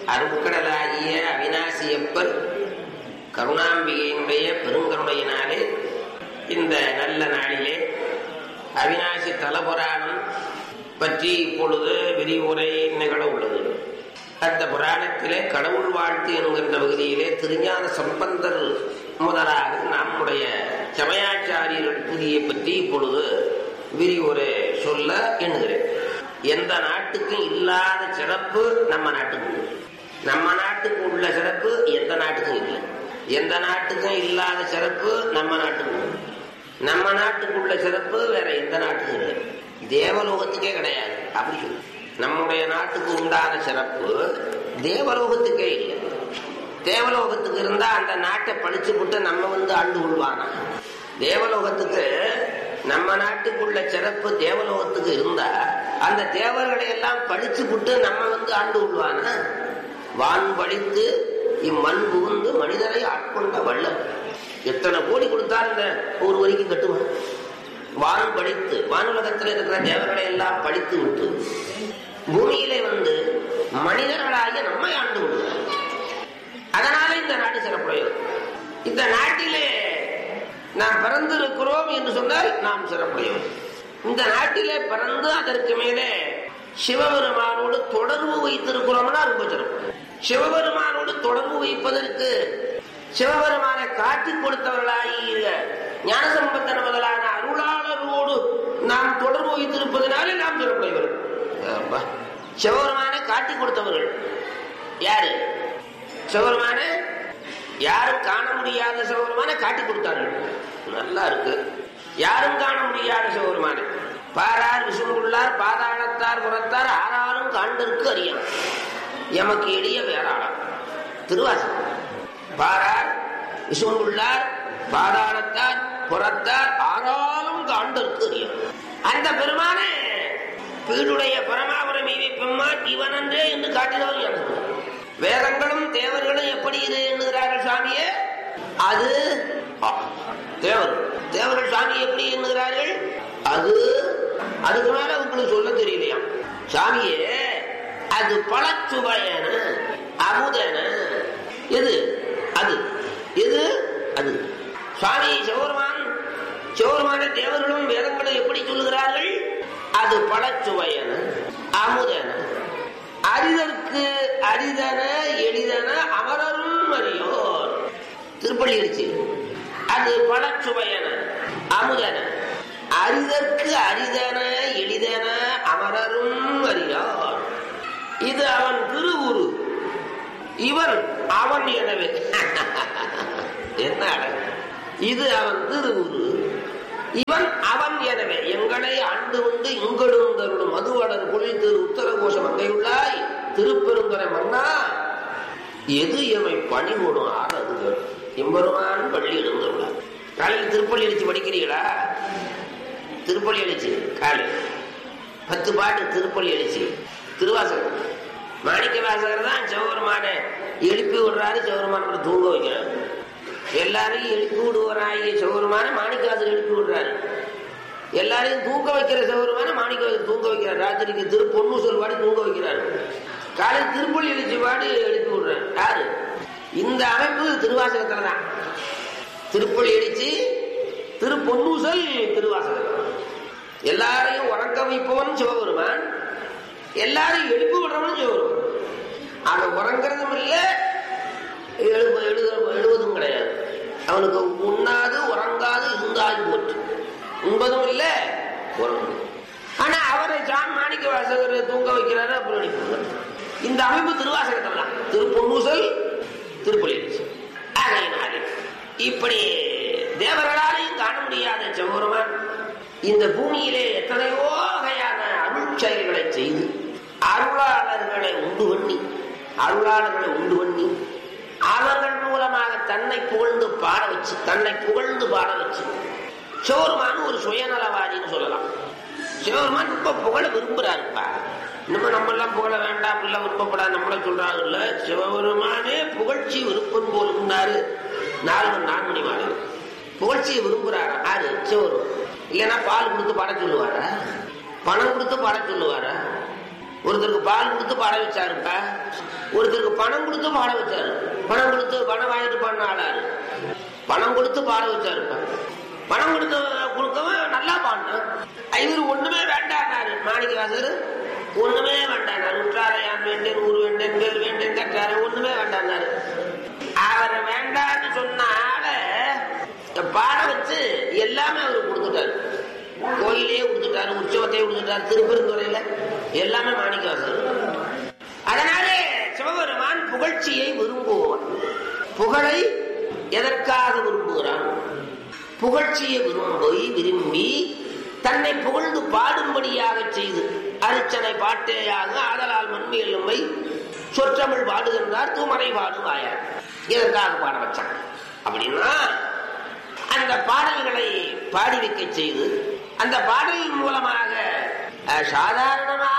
அருட்கடலாகிய அவினாசியப்பர் கருணாம்பிகையினுடைய பெருங்கருணையினாலே இந்த நல்ல நாளிலே அவினாசி தலபுராணம் பற்றி இப்பொழுது விரிவுரை நிகழ உள்ளது அந்த புராணத்திலே கடவுள் வாழ்த்து என்கின்ற பகுதியிலே திருஞான சம்பந்தர் முதலாக நம்முடைய சமயாச்சாரியர்கள் புதிய பற்றி இப்பொழுது விரிவுரை சொல்ல எண்ணுகிறேன் எந்த நாட்டுக்கும் இல்லாத சிறப்பு நம்ம நாட்டுக்கு உண்டு. நம்ம நாட்டுக்கு உள்ள சிறப்பு எந்த நாட்டுக்கும் இல்லை எந்த நாட்டுக்கும் இல்லாத சிறப்பு நம்ம நாட்டுக்கு உண்டு. நம்ம நாட்டுக்கு உள்ள சிறப்பு வேற எந்த நாட்டுக்கும் இல்லை தேவலோகத்துக்கே கிடையாது அப்படி சொல்லு நம்முடைய நாட்டுக்கு உண்டான சிறப்பு தேவலோகத்துக்கே இல்லை தேவலோகத்துக்கு இருந்தா அந்த நாட்டை படிச்சு விட்டு நம்ம வந்து ஆண்டு கொள்வானா தேவலோகத்துக்கு நம்ம நாட்டுக்குள்ள சிறப்பு தேவலோகத்துக்கு இருந்தா அந்த தேவர்களை எல்லாம் படிச்சு விட்டு நம்ம வந்து ஆண்டு கொள்வானா வான் படித்து இம்மண் புகுந்து மனிதரை ஆட்கொண்ட வள்ளல் எத்தனை கோடி கொடுத்தாலும் இந்த ஒரு வரைக்கும் கட்டுவான் வான் படித்து வானுலகத்தில் இருக்கிற தேவர்களை எல்லாம் படித்து விட்டு பூமியிலே வந்து மனிதர்களாகிய நம்மை ஆண்டு விடுவார் அதனால இந்த நாடு சிறப்புடையது இந்த நாட்டிலே நாம் பிறந்திருக்கிறோம் என்று சொன்னால் நாம் சிறப்புடையவர் இந்த நாட்டிலே பிறந்து அதற்கு மேலே சிவபெருமானோடு தொடர்பு வைத்திருக்கிறோம்னா ரொம்ப சிறப்பு சிவபெருமானோடு தொடர்பு வைப்பதற்கு சிவபெருமானை காட்டி கொடுத்தவர்களாகிய ஞானசம்பந்தன முதலான அருளாளரோடு நாம் தொடர்பு வைத்திருப்பதனாலே நாம் சிறப்புடையவர்கள் ஆமா. சிவபெருமானை காட்டி கொடுத்தவர்கள் யாரு சிவபெருமான யாரும் காண முடியாத சிவபெருமான காட்டி கொடுத்தார்கள் நல்லா இருக்கு யாரும் காண முடியாத சிவபெருமான பாரார் விசும்புள்ளார் பாதாளத்தார் புறத்தார் ஆறாரும் காண்டற்கு அறியான் எமக்கு எளிய வேறாளம் திருவாசகம் பாரார் விசும்புள்ளார் பாதாளத்தார் புறத்தார் ஆறாலும் காண்டற்கு அறியான் அந்த பெருமானே வீடுடைய பரமாபுரம் பெம்மான் இவனன்றே என்று காட்டினவர் எனக்கு வேதங்களும் தேவர்களும் எப்படி இது எண்ணுகிறார்கள் சாமியே அது ஆ, தேவர் தேவர்கள் சாமி எப்படி எண்ணுகிறார்கள் அது அதுக்கு மேல உங்களுக்கு சொல்ல தெரியலையா சாமியே அது பழச்சுவையன அமுதன எது அது எது அது சுவாமி சிவபெருமான் சிவபெருமான தேவர்களும் வேதங்களும் எப்படி சொல்லுகிறார்கள் அது பழச்சுவையன அமுதன அரிதற்கு அரிதன எளிதன அமரரும் அறியோர் திருப்பள்ளி அடிச்சு அது பழச்சுவையன அமுதன அரிதற்கு அரிதன எளிதன அமரரும் அறியார் இது அவன் திருவுரு இவன் அவன் எனவே என்ன அழகு. இது அவன் திருவுரு இவன் அவன் எனவே எங்களை ஆண்டு உண்டு இங்களும் தருடும் மதுவடர் பொழி திரு உத்தரகோஷ மங்கையுள்ளாய் திருப்பெருந்துறை மன்னா எது எமை பணிகொடும் ஆறதுகள் எம்பெருமான் பள்ளி எழுந்துள்ளார் காலையில் திருப்பள்ளி அடிச்சு படிக்கிறீங்களா திருப்பள்ளி அடிச்சு காலையில் பத்து பாட்டு திருப்பள்ளி அடிச்சு திருவாசகம் மாணிக்க வாசகர் தான் சிவபெருமான எழுப்பி விடுறாரு சிவபெருமான தூங்க வைக்கிறார் எல்லாரையும் எழுப்பி விடுவராகிய சிவபெருமான மாணிக்கவாசர் எழுப்பி விடுறாரு எல்லாரையும் தூங்க வைக்கிற சிவபெருமான மாணிக்கவாசர் தூங்க வைக்கிறார் ராத்திரிக்கு திரு பொண்ணு சொல்வாடி தூங்க வைக்கிறார் காலை திருப்பள்ளி எழுச்சி பாடி எழுப்பி விடுறாரு யாரு இந்த அமைப்பு திருவாசகத்துல தான் திருப்பள்ளி எழுச்சி திரு பொன்னூசல் திருவாசகம் எல்லாரையும் உறக்க வைப்பவன் சிவபெருமான் எல்லாரையும் எழுப்பி விடுறவனும் சிவபெருமான் அவன் உறங்குறதும் இல்லை எழுப எழுத எழுவதும் கிடையாது அவனுக்கு உண்ணாது உறங்காது இருந்தாது போற்று உண்பதும் இல்லை உறங்கும் ஆனா அவரை ஜான் மாணிக்க வாசகர் தூங்க வைக்கிறாரு அப்புறம் எழுப்பிடுவார் இந்த அமைப்பு திருவாசகத்தில் தான் திருப்பொன்னூசல் திருப்பலி ஆகையினாலே இப்படி தேவர்களாலையும் காண முடியாத சிவபெருமான் இந்த பூமியிலே எத்தனையோ வகையான அருள் செயல்களை செய்து அருளாளர்களை உண்டு பண்ணி அருளாளர்களை உண்டு பண்ணி அவர்கள் மூலமாக தன்னை புகழ்ந்து பாட வச்சு தன்னை புகழ்ந்து பாட வச்சு சிவருமான் ஒரு சுயநலவாதின்னு சொல்லலாம் சிவருமான் ரொம்ப புகழ விரும்புறாருப்பா இன்னும் நம்ம எல்லாம் புகழ வேண்டாம் அப்படிலாம் விருப்பப்படாது நம்மள சொல்றாங்கல்ல சிவபெருமானே புகழ்ச்சி விருப்பம் போல் இருந்தாரு நாலு நான்மணி மாடு புகழ்ச்சியை விரும்புறாரு ஆறு சிவருமான் இல்லைன்னா பால் கொடுத்து பாட சொல்லுவாரா பணம் கொடுத்து பாட சொல்லுவாரா ஒருத்தருக்கு பால் கொடுத்து பாட வச்சாருப்பா ஒருத்தருக்கு பணம் கொடுத்து பாட வச்சாரு பணம் கொடுத்து பணம் வாங்கிட்டு பண்ண ஆளாரு பணம் கொடுத்து பாட வச்சாரு இப்ப. பணம் கொடுத்து கொடுக்கவும் நல்லா பாடினான் இவரு ஒண்ணுமே வேண்டாரு மாணிக்கவாசர் ஒண்ணுமே வேண்டாரு உற்றார யான் வேண்டேன் ஊர் வேண்டேன் பேர் வேண்டேன் கற்றாரு ஒண்ணுமே வேண்டாரு அவர் வேண்டான்னு சொன்ன ஆளை பாட வச்சு எல்லாமே அவர் கொடுத்துட்டாரு கோயிலே கொடுத்துட்டாரு உற்சவத்தையே கொடுத்துட்டாரு திருப்பெருந்துறையில எல்லாமே மாணிக்கவாசர் அதனாலே சிவபெருமான் புகழ்ச்சியை விரும்புவான் புகழை எதற்காக விரும்புகிறான் புகழ்ச்சியை விரும்பி விரும்பி தன்னை புகழ்ந்து பாடும்படியாக செய்து அரிச்சனை பாட்டேயாக ஆதலால் மண்மையெல்லுமை சொற்றமிழ் பாடுகின்றார் தூமரை பாடுவாயார் இதற்காக பாட வச்சான் அப்படின்னா அந்த பாடல்களை பாடி வைக்க செய்து அந்த பாடலின் மூலமாக அஹ், சாதாரணமா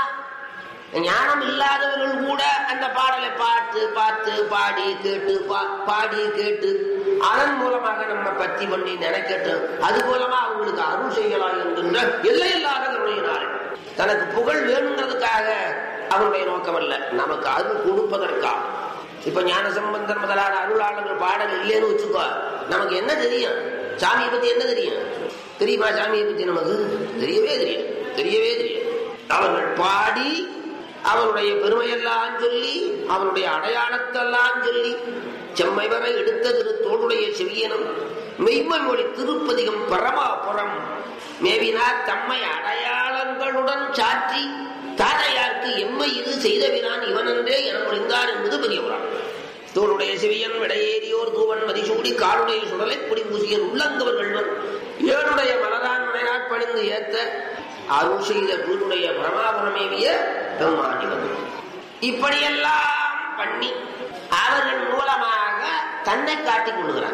ஞானம் இல்லாதவர்கள் கூட அந்த பாடலை பார்த்து பார்த்து பாடி கேட்டு பா- பாடி கேட்டு அதன் மூலமாக நம்ம பத்தி பண்ணி நினைக்கட்டு அது மூலமா அவங்களுக்கு அருள் செய்யலாம் என்கின்ற எல்லையில்லாத கருணையினார் தனக்கு புகழ் வேணுங்கிறதுக்காக அவனுடைய நோக்கம் அல்ல நமக்கு அருள் கொடுப்பதற்காக இப்ப ஞான சம்பந்தர் முதலான அருளாளர்கள் பாடல் இல்லைன்னு வச்சுக்கோ நமக்கு என்ன தெரியும் சாமியை பத்தி என்ன தெரியும் தெரியுமா சாமியை பத்தி நமக்கு தெரியவே தெரியும் தெரியவே தெரியும் அவர்கள் பாடி அவனுடைய பெருமையெல்லாம் சொல்லி அவனுடைய அடையாளத்தெல்லாம் சொல்லி செம்மை வரை எடுத்த திரு தோளுடைய செவியனும் மெய்மை மொழி திருப்பதிகம் பரமாபுரம் மேவினார் தம்மை அடையாளங்களுடன் சாற்றி தாரையாருக்கு எம்மை இது செய்தவினான் இவனன்றே என முடிந்தார் என்பது பெரிய புராணம் தோளுடைய செவியன் விடையேறியோர் தூவன் மதிசூடி காலுடைய சுடலை பொடி பூசியன் உள்ளங்கவர்கள் ஏழுடைய மலரான் மனைநாட் பணிந்து ஏத்த அருள் செய்த வீடுடைய பரமாபுரமேவிய பெருமானிவன் இப்படியெல்லாம் பண்ணி அவர்கள் மூலமாக தன்னை காட்டிக் கொள்கிறார்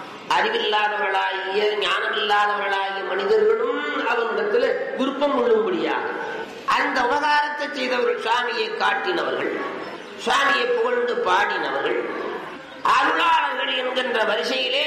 அறிவில்லாதவர்களாகிய ஞானமில்லாதவர்களாகிய மனிதர்களும் அவனிடத்தில் விருப்பம் கொள்ளும்படியாக அந்த உபகாரத்தை செய்தவர்கள் சுவாமியை காட்டினவர்கள் சுவாமியை புகழ்ந்து பாடினவர்கள் அருளாளர்கள் என்கின்ற வரிசையிலே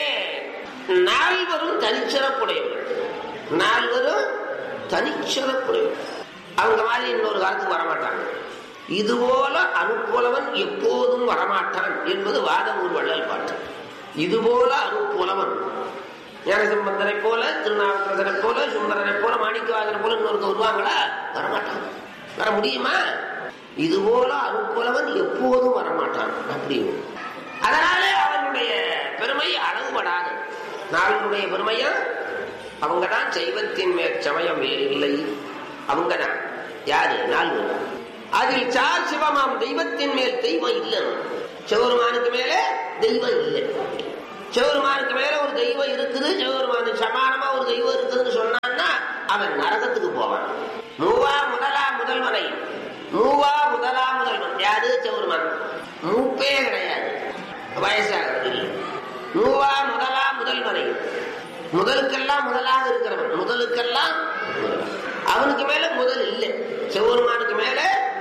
நால்வரும் தனிச்சிறப்புடையவர்கள் நால்வரும் தனிச்சிறப்புடையவர்கள் அவங்க மாதிரி இன்னொரு காலத்துக்கு வரமாட்டாங்க இதுபோல அனுப்புலவன் எப்போதும் வரமாட்டான் என்பது வாதமூர் வள்ளல் பாட்டு இதுபோல அனுப்புலவன் ஞானசம்பந்தரை போல திருநாவுக்கரசரை போல சுந்தரரை போல மாணிக்கவாதனை போல இன்னொருத்த வருவாங்களா வரமாட்டாங்க வர முடியுமா இது போல அனுப்புலவன் எப்போதும் வரமாட்டான் அப்படின்னு அதனாலே அவனுடைய பெருமை அளவுபடாது நாளுடைய பெருமையா அவங்க தான் சைவத்தின் மேல் சமயம் வேறு இல்லை அவங்க தான் யாரு நாலு அதில் சார் சிவமாம் தெய்வத்தின் மேல் தெய்வம் இல்லைன்னு சிவருமானுக்கு மேலே தெய்வம் இல்லை சிவருமானுக்கு மேல ஒரு தெய்வம் இருக்குது சிவருமானுக்கு சமானமா ஒரு தெய்வம் இருக்குதுன்னு சொன்னான்னா அவன் நரகத்துக்கு போவான் மூவா முதலா முதல்வனை மூவா முதலா முதல்வன் யாரு சிவருமான் மூப்பே கிடையாது வயசாகிறது இல்லை மூவா முதலா முதல்வனை முதலுக்கெல்லாம் முதலாக இருக்கிறவன் முதலுக்கெல்லாம் முதல்வன். அவனுக்கு மேல முதல் இல்லை சிவருமானுக்கு மேல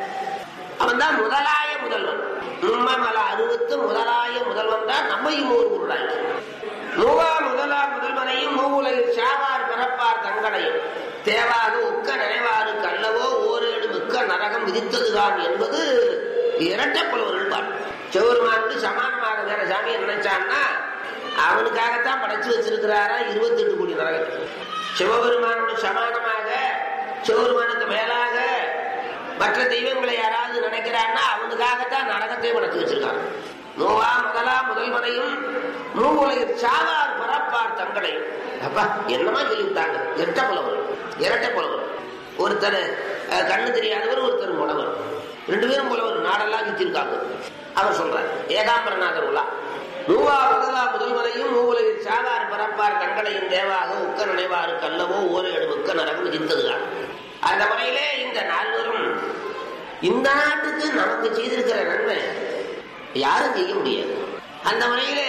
அவன் தான் முதலாய முதல்வன் மும்மமல அறுபத்து முதலாய முதல்வன் தான் நம்மையும் ஒரு உருளாக்கி மூவா முதலா முதல்வனையும் மூவுலகில் சாவார் பிறப்பார் தங்களையும் தேவாக உக்க நினைவாருக்கு அல்லவோ ஓரேடு மிக்க நரகம் விதித்ததுதான் என்பது இரட்டை புலவர்கள் பாட்டு சிவருமானுக்கு சமானமாக வேற சாமியை நினைச்சான்னா அவனுக்காகத்தான் படைச்சு வச்சிருக்கிறாரா இருபத்தி எட்டு கோடி நரகத்தை சிவபெருமானோட சமானமாக சிவபெருமானுக்கு மேலாக மற்ற தெய்வங்களை யாராவது நினைக்கிறான்னா அவனுக்காகத்தான் நரகத்தை படைச்சு வச்சிருக்காங்க மூவா முதலா முதல்வனையும் மூவுலகில் சாவார் பரப்பார் தங்களையும் அப்பா என்னமா சொல்லிவிட்டாங்க இரட்டை புலவர் இரட்டை புலவர் ஒருத்தர் அஹ், கண்ணு தெரியாதவர் ஒருத்தர் முடவர் ரெண்டு பேரும் புலவர் நாடெல்லாம் சுத்திருக்காங்க அவர் சொல்றார் ஏகாம்பரநாதர் உலா மூவா முதலா முதல்வரையும் மூவுலகில் சாவார் பரப்பார் தங்களையும் தேவாக உக்க நினைவாறு கல்லவோ ஓர் எடுமுக்க நரகம் விதித்ததுதான் அந்த முறையிலே இந்த நால்வரும் இந்த நாட்டுக்கு நமக்கு செய்திருக்கிற நன்மை யாரும் செய்ய முடியாது அந்த முறையிலே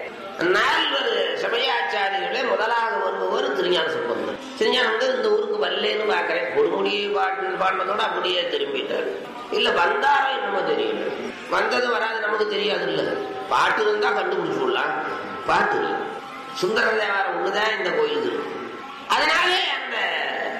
நால்வர் சமயாச்சாரியர்களே முதலாக வருபவர் திருஞான சம்பந்தர் திருஞானம் வந்து இந்த ஊருக்கு வரலேன்னு பாக்குறேன் ஒரு முடியை பாட்டு பாடினதோட அப்படியே திரும்பிட்டார் இல்ல வந்தாரோ என்னமோ தெரியல வந்தது வராது நமக்கு தெரியாது இல்ல பாட்டு இருந்தா கண்டுபிடிச்சு விடலாம் பாட்டு இல்லை சுந்தர தேவாரம் ஒண்ணுதான் இந்த கோயிலுக்கு அதனாலே அந்த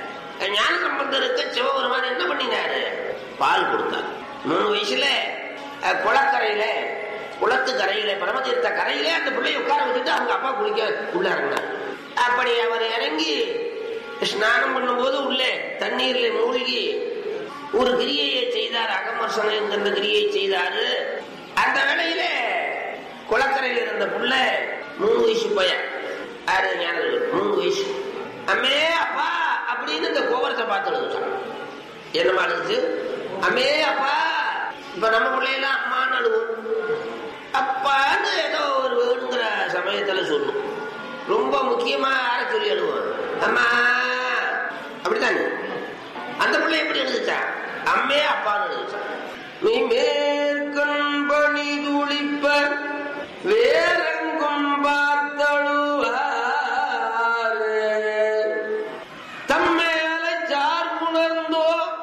ஞான சம்பந்தருக்கு சிவபெருமான் என்ன பண்ணினாரு பால் கொடுத்தார் மூணு வயசுல அஹ், குளக்கரையில குளத்து கரையில பரமதீர்த்த கரையிலே அந்த பிள்ளைய உட்கார வச்சுட்டு அவங்க அப்பா குளிக்க உள்ள இறங்கினார் அப்படி அவர் இறங்கி ஸ்நானம் பண்ணும்போது உள்ளே தண்ணீர்ல மூழ்கி ஒரு கிரியையை செய்தார் அகமர்சனம் என்கின்ற கிரியை செய்தாரு அந்த வேளையில குளக்கரையில் இருந்த புள்ள மூணு வயசு பையன் ஆறு ஞானம் மூணு வயசு அம்மே அப்பா அப்படின்னு இந்த கோபுரத்தை பார்த்து எழுதுச்சான் என்னமா அழுது அம்மே அப்பா இப்ப நம்ம பிள்ளையெல்லாம் அம்மான்னு அழுவோம் அப்பான்னு ஏதோ ஒரு வேணுங்கிற சமயத்துல சொல்லும் ரொம்ப முக்கியமா யார சொல்லி அழுவோம் அம்மா அப்படித்தானே அந்த பிள்ளை எப்படி எழுதுச்சா அம்மே அப்பான்னு எழுதுச்சா மெய்மே